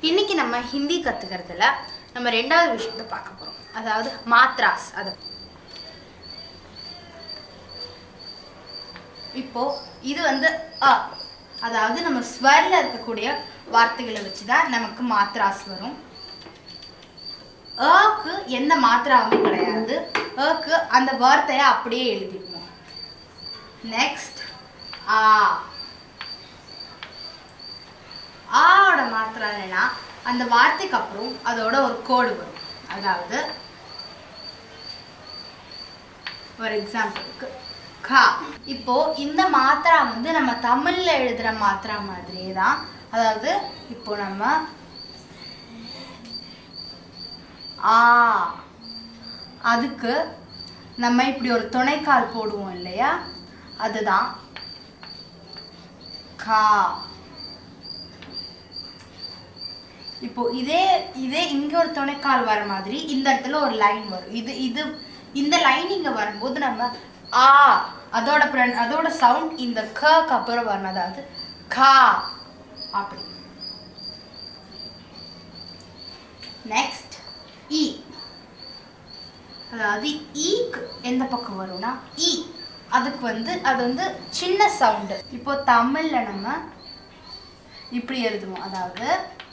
இன்னைக்கு நம்ம ஹிந்தி கத்துக்கிறதுல நம்ம ரெண்டாவது விஷயத்தை பார்க்க போறோம் அதாவது மாத்ராஸ் அது இப்போ இது வந்து அ அதாவது நம்ம ஸ்வரில் இருக்கக்கூடிய வார்த்தைகளை வச்சு தான் நமக்கு மாத்ராஸ் வரும் அக்கு எந்த மாத்திராவும் கிடையாது அக்கு அந்த வார்த்தையை அப்படியே எழுதிடுவோம் நெக்ஸ்ட் ஆ ஆவோட மாத்திரா என்னன்னா அந்த வார்த்தைக்கு அப்புறம் அதோட ஒரு கோடு வரும் அதாவது ஒரு எக்ஸாம்பிளுக்கு கா இப்போ இந்த மாத்திரா வந்து நம்ம தமிழ்ல எழுதுற மாத்திரா மாதிரியே தான் அதாவது இப்போ நம்ம ஆ அதுக்கு நம்ம இப்படி ஒரு துணைக்கால் போடுவோம் இல்லையா அதுதான் கா இப்போ இதே இதே இங்க ஒரு துணைக்கால் வர மாதிரி இந்த இடத்துல ஒரு லைன் வரும் இது இது இந்த லைன் இங்க வரும்போது நம்ம ஆ அதோட பிர- அதோட சவுண்ட் இந்த கக்கு அப்புறம் வரணும் அதாவது கா அப்படி நெக்ஸ்ட் இ அதாவது ஈக்கு எந்த பக்கம் வரும்னா இ அதுக்கு வந்து அது வந்து சின்ன சவுண்டு இப்போ தமிழ்ல நம்ம இப்படி எழுதுவோம் அதாவது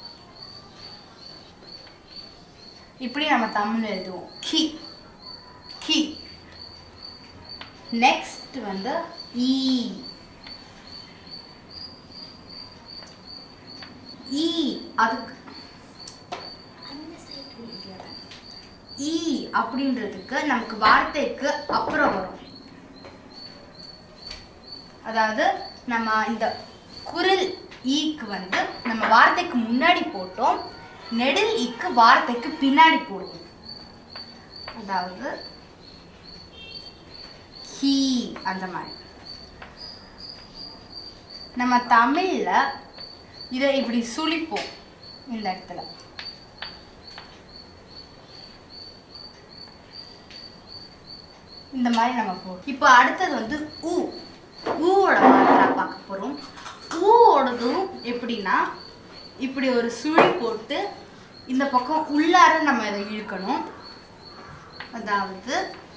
இப்படி நம்ம தமிழ் எழுதுவோம் கி கி நெக்ஸ்ட் வந்து ஈ ஈ அதுக்கு ஈ அப்படின்றதுக்கு நமக்கு வார்த்தைக்கு அப்புறம் வரும் அதாவது நம்ம இந்த குரில் ஈக்கு வந்து நம்ம வார்த்தைக்கு முன்னாடி போட்டோம் நெடில் ஈக்கு வார்த்தைக்கு பின்னாடி போடுவோம் அதாவது ஹீ அந்த மாதிரி நம்ம தமிழ்ல இதை இப்படி சுழிப்போம் இந்த இடத்துல இந்த மாதிரி நம்ம போடும் இப்போ அடுத்தது வந்து ஊ ஊவோட மாத்திரா பார்க்க போகிறோம் ஊவோடதும் எப்படின்னா இப்படி ஒரு சுழி போட்டு இந்த பக்கம் உள்ளார நம்ம இதை இழுக்கணும் அதாவது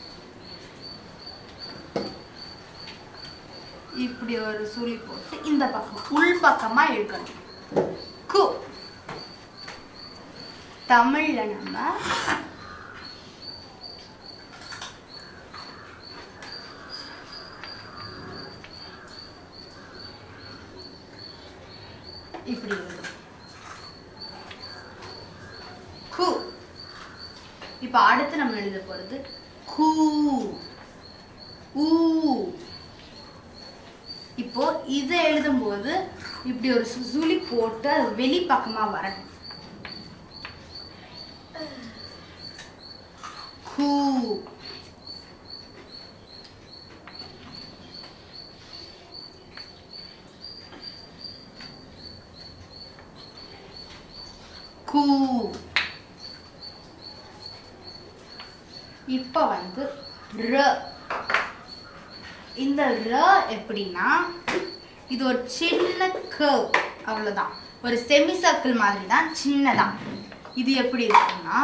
இப்படி ஒரு சுழி போட்டு இந்த பக்கம் உள் பக்கமா இழுக்கணும் கு தமிழ்ல நம்ம இப்படி எழுதும் கு இப்போ அடுத்து நம்ம எழுத போறது கூ ஊ இப்போ இதை எழுதும்போது இப்படி ஒரு சு- சுழி போட்டு அது வெளி பக்கமா வரணும் கூ கூ இப்போ வந்து ர இந்த ர எப்படின்னா இது ஒரு சின்ன கர்வ் அவ்வளோதான் ஒரு செமி சர்க்கிள் மாதிரி தான் சின்னதா இது எப்படி இருக்குன்னா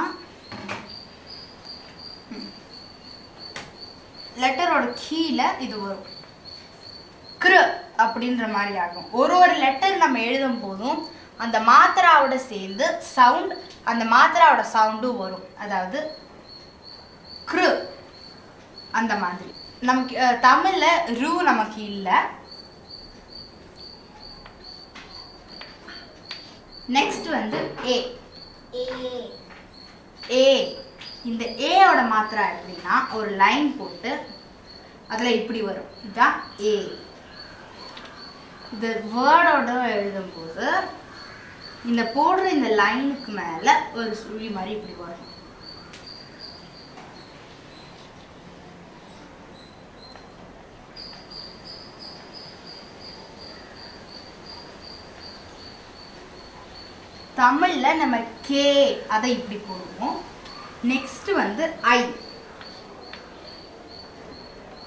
லெட்டரோட கீழே இது வரும் கிரு அப்படின்ற மாதிரி ஆகும் ஒரு ஒரு லெட்டர் நம்ம எழுதும் போதும் அந்த மாத்திராவோட சேர்ந்து சவுண்ட் அந்த மாத்திராவோட சவுண்டும் வரும் அதாவது கிரு அந்த மாதிரி நமக்கு அஹ், தமிழ்ல ரூ நமக்கு இல்லை நெக்ஸ்ட் வந்து ஏ ஏ இந்த ஏயோட மாத்திரா எப்படின்னா ஒரு லைன் போட்டு அதில் இப்படி வரும் இதுதான் ஏ இது வேர்டோட எழுதும்போது இந்த போடுற இந்த லைனுக்கு மேலே ஒரு சுழி மாதிரி இப்படி வரும் தமிழ்ல நம்ம கே அதை இப்படி போடுவோம் நெக்ஸ்ட் வந்து ஐ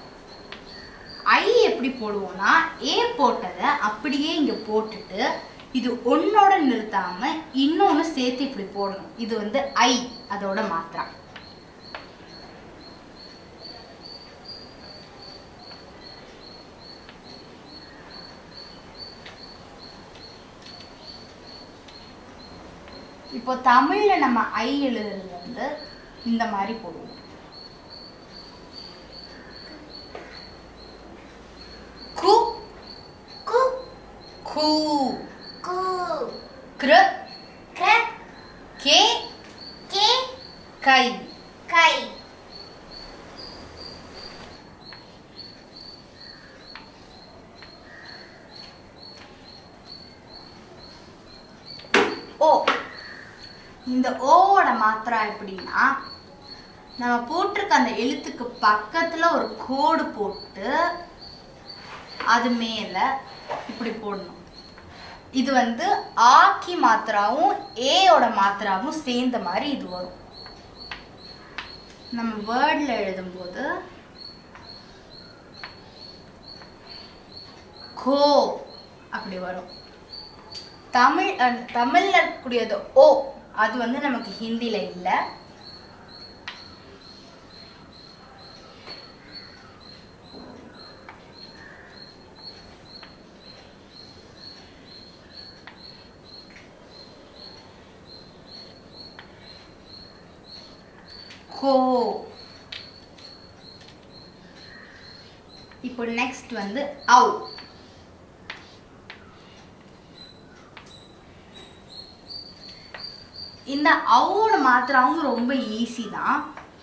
ஐ எப்படி போடுவோம்னா ஏ போட்டதை அப்படியே இங்க போட்டுட்டு இது ஒன்னோட நிறுத்தாம இன்னொன்னு சேர்த்து இப்படி போடணும் இது வந்து ஐ அதோட மாத்திரா இப்போ தமிழ்ல நம்ம ஐ எழுதுறது வந்து இந்த மாதிரி போடுவோம் கு கு கு கு கிர க கே கே கை கை ஓ இந்த ஓவோட மாத்திரா எப்படின்னா நம்ம போட்டிருக்க அந்த எழுத்துக்கு பக்கத்துல ஒரு கோடு போட்டு அது மேல இப்படி போடணும் இது வந்து ஆக்கி மாத்திராவும் ஏயோட மாத்திராவும் சேர்ந்த மாதிரி இது வரும் நம்ம வேர்ட்ல எழுதும்போது கோ அப்படி வரும் தமிழ் அஹ், தமிழ்ல இருக்கக்கூடியது ஓ அது வந்து நமக்கு ஹிந்தில இல்ல கோ இப்போ நெக்ஸ்ட் வந்து அவு இந்த அவோட மாத்திராவும் ரொம்ப ஈஸி தான்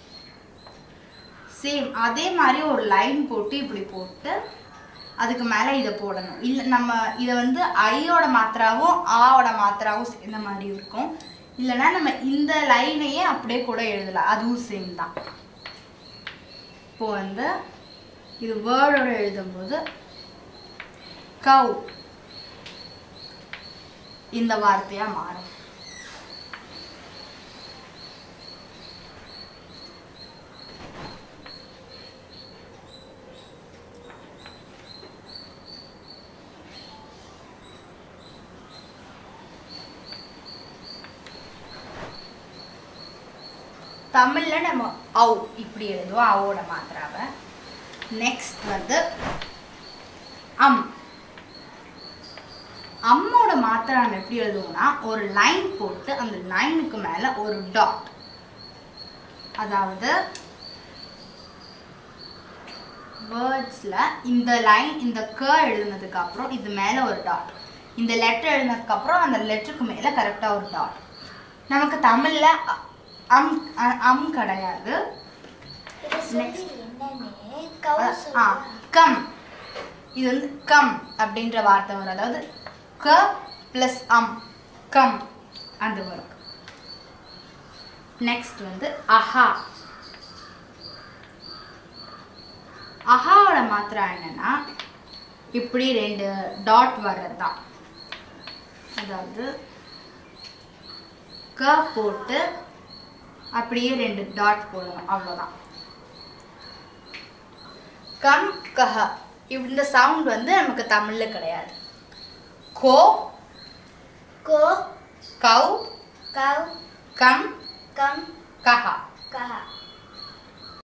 சேம் அதே மாதிரி ஒரு லைன் போட்டு இப்படி போட்டு அதுக்கு மேலே இதை போடணும் இல்லை நம்ம இதை வந்து ஐயோட மாத்திராவும் ஆவோட மாத்திராவும் சேர்ந்த மாதிரி இருக்கும் இல்லைன்னா நம்ம இந்த லைனையே அப்படியே கூட எழுதலாம் அதுவும் சேம் தான் இப்போ வந்து இது வேர்டோட எழுதும்போது கவ் இந்த வார்த்தையா மாறும் தமிழ்ல நம்ம அவு இப்படி எழுதுவோம் அவோட மாத்திராவை நெக்ஸ்ட் வந்து அம் அம்மோட மாத்திரை நம்ம எப்படி எழுதுவோம்னா ஒரு லைன் போட்டு அந்த லைனுக்கு மேல ஒரு டாட் அதாவது வேர்ட்ஸ்ல இந்த லைன் இந்த க எழுதுனதுக்கு அப்புறம் இது மேல ஒரு டாட் இந்த லெட்டர் எழுதுனதுக்கு அப்புறம் அந்த லெட்டருக்கு மேல கரெக்டா ஒரு டாட் நமக்கு தமிழ்ல அ- அம் அ- அம் கிடையாது இது சொல்லி என்னன்னு கவு அ- ஆ சொல்லு கம் இது வந்து கம் அப்படின்ற வார்த்தை வரும் அதாவது க ப்ளஸ் அம் கம் அது வரும் நெக்ஸ்ட் வந்து அஹா அஹாவோட மாத்திரை என்னன்னா இப்படி ரெண்டு டாட் வர்றது தான் அதாவது க போட்டு அப்படியே ரெண்டு டாட் போடணும் அவ்வளோதான் கம் கஹ இந்த சவுண்ட் வந்து நமக்கு தமிழ்ல கிடையாது கோ கோ கவ் கவ் கம் கம் கஹா கஹ